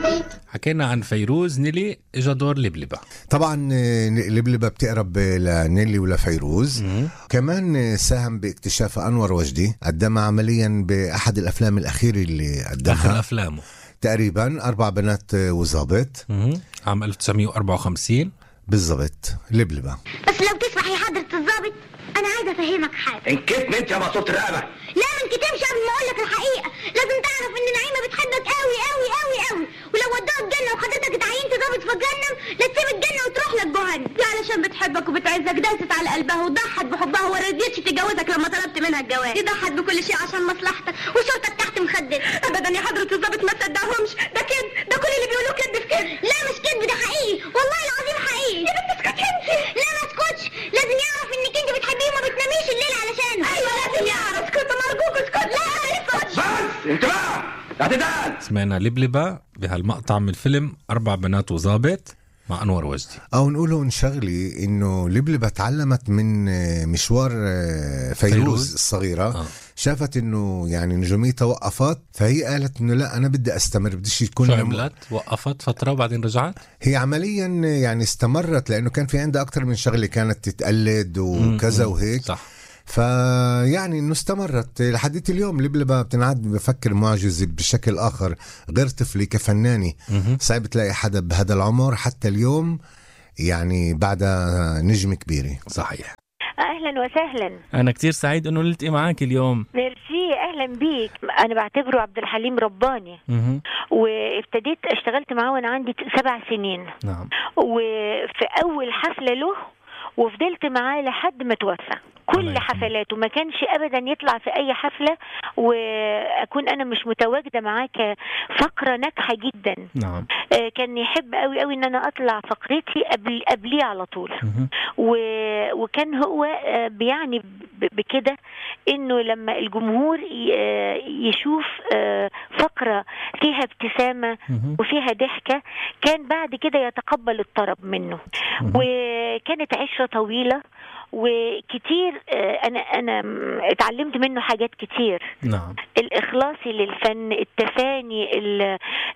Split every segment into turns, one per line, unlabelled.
حكينا عن فيروز نيلي اجا دور لبلبة
طبعا آه، لبلبة بتقرب لنيلي ولفيروز كمان آه، ساهم باكتشاف انور وجدي قدمها عمليا باحد الافلام الاخيره اللي
اخر
قدمها
افلامه
تقريبا اربع بنات آه، وظابط
مهم. عام 1954
بالضبط لبلبة
بس لو تسمح يا حضرة الضابط أنا عايزة أفهمك حاجة
انكتم انت يا مقصوصة الرقبة
لا ما انكتمش قبل ما أقول لك الحقيقة لازم تعرف إن نعيمة بتحبك قوي قوي قوي قوي ولو ودوها الجنة وحضرتك اتعينت ضابط في الجنة لا تسيب الجنة وتروح لك جهنم لا علشان بتحبك وبتعزك داست على قلبها وضحت بحبها وما رضيتش تتجوزك لما طلبت منها الجواز دي ضحت بكل شيء عشان مصلحتك وصورتك تحت مخدك أبدا يا حضرة الضابط ما تصدقهمش ده كذب ده كل اللي بيقولوه كذب في كذب لا مش كذب ده حقيقي والله العظيم حقيقي يا بنت اسكتي انت لا ما اسكتش لازم يعرف انك انت بتحبيه وما بتناميش الليل علشانه ايوه لازم يعرف اسكت مرجوك اسكت لا ما يسكتش
بس انتباه اعتدال
سمعنا لبلبة بهالمقطع من الفيلم اربع بنات وظابط مع انور وجدي
او نقوله شغلي انه لبلبة تعلمت من آه، مشوار آه، فيروز,
فيروز.
فيروز الصغيرة
آه.
آه. شافت انه يعني نجوميتها وقفت فهي قالت انه لا انا بدي استمر بديش يكون
شو
لم-
عملت؟ وقفت فترة وبعدين رجعت؟
هي عمليا يعني استمرت لانه كان في عندها اكثر من شغله كانت تتقلد وكذا
مم.
وهيك
صح
فيعني انه استمرت لحديت اليوم لبلبة بتنعد بفكر معجزة بشكل اخر غير طفلي كفنانة
مهم.
صعب تلاقي حدا بهذا العمر حتى اليوم يعني بعدها نجمة كبيرة
صحيح
اهلا وسهلا
أنا كتير سعيد إنه نلتقي معك اليوم
ميرسي اهلا بيك انا بعتبره عبد الحليم رباني
مهم.
وابتديت اشتغلت معاه وانا عندي سبع سنين
نعم
وفي اول حفله له وفضلت معاه لحد ما توفى
الله
كل
يرحمه.
حفلاته ما كانش ابدا يطلع في اي حفله واكون انا مش متواجده معاه كفقره ناجحه جدا
نعم
آه، كان يحب قوي قوي ان انا اطلع فقرتي قبل قبليه على طول
مهم.
و... وكان هو آه، بيعني ب- بكده انه لما الجمهور ي- آه، يشوف آه، فقره فيها ابتسامه
مهم.
وفيها ضحكه كان بعد كده يتقبل الطرب منه
مهم.
وكانت عشره طويله وكتير آه، انا انا م- اتعلمت منه حاجات كتير
نعم
الاخلاصي للفن التفاني ال-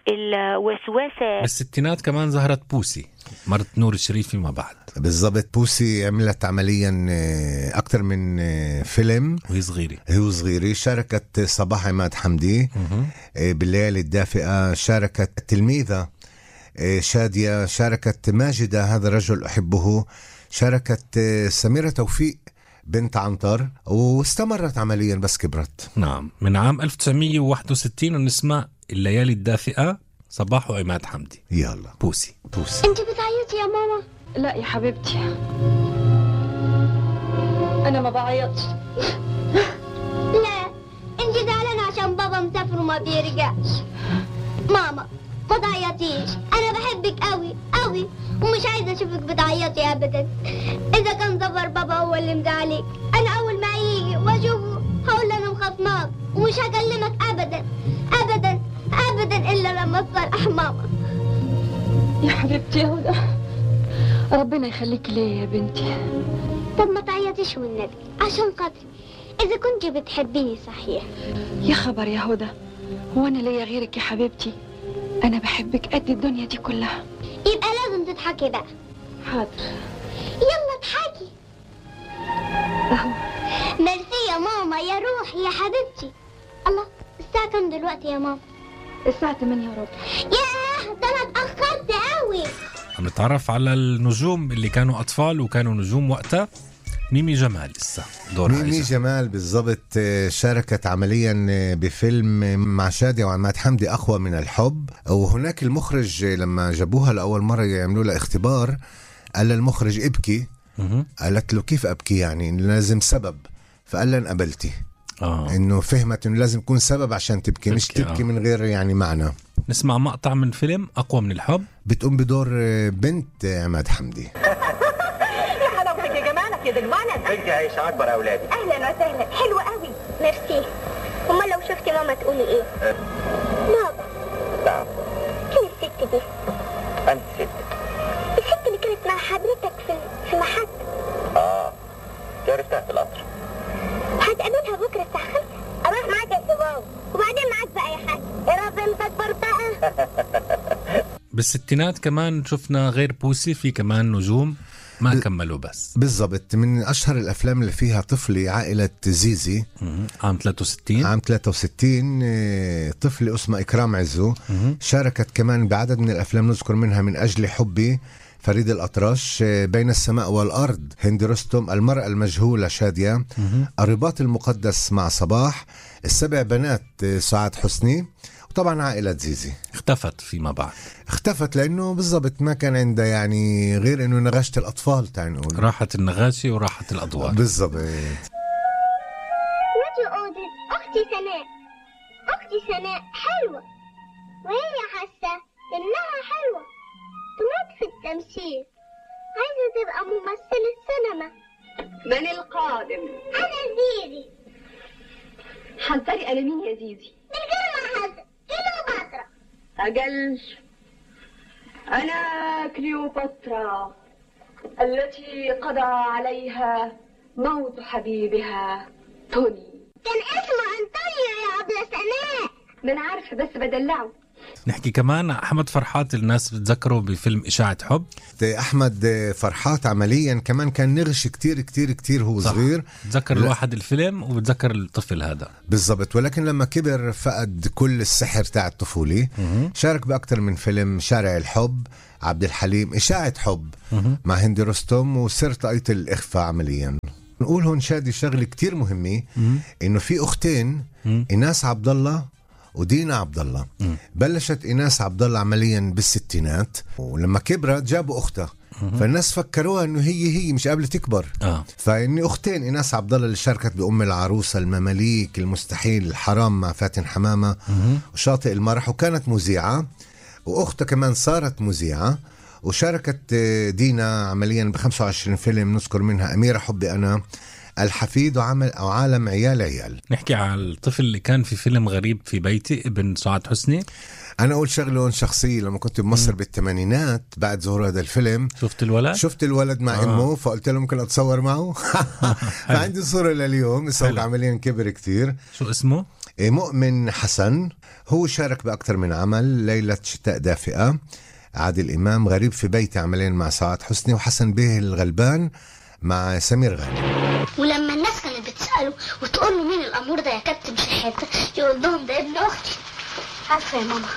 الوسوسه
بالستينات كمان ظهرت بوسي مرت نور الشريف فيما بعد
بالضبط بوسي عملت عمليا آه، اكثر من آه، فيلم
وهي صغيرة
هي وصغيرة شاركت صباح عماد حمدي
مهم.
آه، بالليالي الدافئة شاركت التلميذة آه، شادية شاركت ماجدة هذا الرجل أحبه شاركت آه، سميرة توفيق بنت عنتر واستمرت عمليا بس كبرت
نعم من عام 1961 ونسمع الليالي الدافئة صباح وعماد حمدي
يلا
بوسي
بوسي
انت بتعيطي يا ماما
لا يا حبيبتي أنا ما بعيطش
لا انت زعلانة عشان بابا مسافر وما بيرجعش ماما ما تعيطيش انا بحبك قوي قوي ومش عايزه اشوفك بتعيطي ابدا اذا كان ظفر بابا هو اللي مزعلك انا اول ما يجي واشوفه هقول له انا مخصماك ومش هكلمك ابدا ابدا ابدا الا لما تصالح ماما
يا حبيبتي يا هدى ربنا يخليك ليا يا بنتي
طب ما تعيطيش والنبي عشان خاطري اذا كنت بتحبيني صحيح
يا خبر يا هدى هو أنا ليا غيرك يا حبيبتي أنا بحبك قد الدنيا دي كلها
يبقى لازم تضحكي بقى
حاضر
يلا اضحكي
أهو
ميرسي يا ماما يا روحي يا حبيبتي الله الساعة كام دلوقتي يا ماما
الساعة 8 وربع
ياه ده انا اتأخرت قوي
عم نتعرف على النجوم اللي كانوا أطفال وكانوا نجوم وقتها ميمي جمال لسه دورها
ميمي
إجا.
جمال بالضبط آه، شاركت عمليا آه، بفيلم آه، مع شادية وعماد حمدي أقوى من الحب وهناك المخرج آه، لما جابوها لأول مرة يعملوا لها اختبار قال لها المخرج ابكي
مهم.
قالت له كيف أبكي يعني لازم سبب فقال لها انقبلتي
آه.
انه فهمت انه لازم يكون سبب عشان تبكي مش
تبكي،
تبكي
آه.
من غير يعني معنى
نسمع مقطع من فيلم أقوى من الحب
بتقوم بدور آه، بنت آه، عماد حمدي
حلاوتك يا جمالك يا دجمانك
انت عايش اكبر اولادي
اهلا وسهلا حلوة قوي ميرسي امال لو شفتي ماما تقولي ايه بابا
نعم
فين الست دي
انت ست
الست اللي كانت مع حضرتك في في محل
اه عرفتها في القطر
هتقابلها بكره الساعه 5 اروح معاك يا سباو وبعدين معاك بقى يا حاج يا رب انت تكبر بقى
بالستينات كمان شفنا غير بوسي في كمان نجوم ما كملوا بس
بالضبط من اشهر الافلام اللي فيها طفله عائله زيزي
مهم. عام 63
عام 63 آه، طفلة اسمها إكرام عزو شاركت كمان بعدد من الأفلام نذكر منها من أجل حبي فريد الأطرش آه، بين السماء والأرض هند رستم المرأة المجهولة شادية الرباط المقدس مع صباح السبع بنات آه، سعاد حسني وطبعا عائلة زيزي
اختفت فيما بعد
اختفت لأنه بالضبط ما كان عندها يعني غير أنه نغشة الأطفال تعال نقول
راحت النغاشي وراحت الأضواء
بالضبط
وجه أودت أختي سناء أختي سناء حلوة وهي حاسة إنها حلوة تموت في التمثيل عايزة تبقى ممثلة سينما
من القادم
أنا زيزي
حذري انا مين يا زيزي
من غير ما أهزر كيلوباترا
اجل انا كليوباترا التي قضى عليها موت حبيبها توني
كان اسمه أنطونيو يا أبلة سناء
ما انا عارفه بس بدلعه
نحكي كمان أحمد فرحات الناس بتذكره بفيلم إشاعة حب
أحمد فرحات عمليا كمان كان نغش كتير كتير كتير هو
صح.
صغير
بتذكر
لا.
الواحد الفيلم وبتذكر الطفل هذا
بالضبط ولكن لما كبر فقد كل السحر تاع الطفولة شارك بأكثر من فيلم شارع الحب عبد الحليم إشاعة حب مع هندي رستم وسرت آية الإخفاء عمليا نقول هون شادي شغلة كتير مهمة إنه في أختين إناس عبد الله ودينا عبد الله بلشت إناس عبد الله عمليا بالستينات ولما كبرت جابوا أختها فالناس فكروها انه هي هي مش قبل تكبر
آه.
فاني اختين ايناس عبد الله اللي شاركت بام العروسه المماليك المستحيل الحرام مع فاتن حمامه وشاطئ المرح وكانت مذيعه واختها كمان صارت مذيعه وشاركت آه، دينا عمليا ب 25 فيلم نذكر منها اميره حبي انا الحفيد وعمل او عالم عيال عيال
نحكي على الطفل اللي كان في فيلم غريب في بيتي ابن سعاد حسني
انا اقول شغله هون شخصيه لما كنت بمصر بالثمانينات بعد ظهور هذا الفيلم
شفت الولد
شفت الولد مع
آه.
امه فقلت له ممكن اتصور معه فعندي صوره لليوم اسمه
حلو.
عمليا كبر كتير
شو اسمه
إيه، مؤمن حسن هو شارك باكثر من عمل ليله شتاء دافئه عادل امام غريب في بيتي عمليا مع سعاد حسني وحسن بيه الغلبان مع سمير غانم
ولما الناس كانت بتسأله وتقول له مين الأمور ده يا كابتن شحاتة يقول لهم ده ابن أختي عارفة يا ماما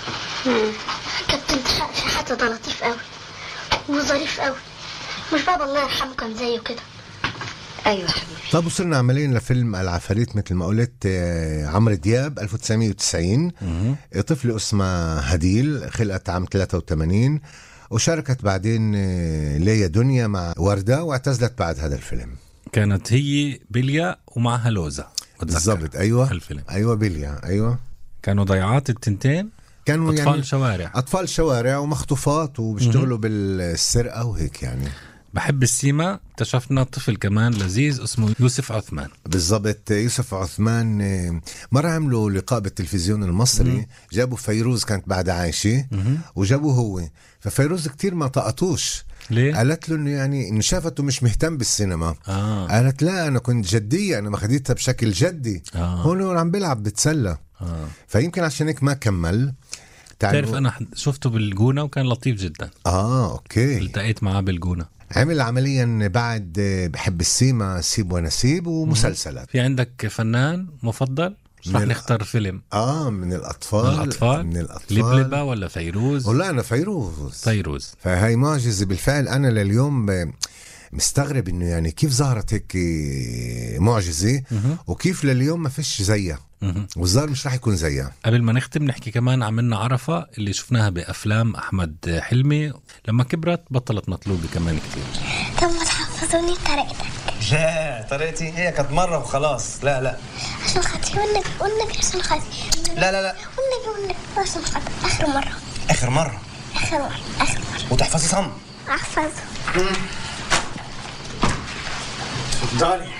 كابتن شحاتة ده لطيف قوي وظريف قوي مش بابا الله يرحمه كان زيه كده
ايوه حبيبي
طب وصلنا عمليا لفيلم العفاريت مثل ما قلت آه، عمرو دياب 1990 طفلة اسمها هديل خلقت عام 83 وشاركت بعدين آه، ليا دنيا مع وردة واعتزلت بعد هذا الفيلم
كانت هي بليا ومعها لوزة بتذكر
بالضبط ايوه
الفيلم
ايوه بليا ايوه
كانوا ضيعات التنتين
كانوا
أطفال
يعني
شوارع
اطفال شوارع ومخطوفات وبيشتغلوا بالسرقه وهيك يعني
بحب السيما اكتشفنا طفل كمان لذيذ اسمه يوسف عثمان
بالضبط يوسف عثمان آه، مرة عملوا لقاء بالتلفزيون المصري جابوا فيروز كانت بعد عايشة وجابوه هو ففيروز كتير ما طقطوش
ليه؟
قالت له انه يعني انه شافته مش مهتم بالسينما
آه.
قالت لا انا كنت جدية انا ماخديتها بشكل جدي
آه.
هون هو عم بيلعب بتسلى
آه.
فيمكن عشان هيك ما كمل
تعرف انا حد- شفته بالجونه وكان لطيف جدا
اه اوكي
التقيت معاه بالجونه
عمل عمليا بعد آه، بحب السيما سيب ونسيب ومسلسلات
في عندك فنان مفضل مش رح
من-
نختار فيلم
اه من الاطفال
من الاطفال
من الاطفال
لبلبه ولا فيروز
والله انا فيروز
فيروز
فهي معجزه بالفعل انا لليوم ب- مستغرب انه يعني كيف ظهرت هيك معجزه وكيف لليوم ما فيش زيها
مهم.
والظاهر مش راح يكون زيها
قبل ما نختم نحكي كمان عملنا عرفة اللي شفناها بأفلام أحمد حلمي لما كبرت بطلت مطلوبة كمان كتير
طب ما تحفظوني بطريقتك
لا طريقتي هي كانت مره وخلاص لا لا
عشان خاطري والنبي والنبي عشان خاطري
لا لا لا
والنبي والنبي عشان خاطري آخر مرة
اخر مره
آخر مرة آخر مرة
وتحفظي صم
أحفظ
اتفضلي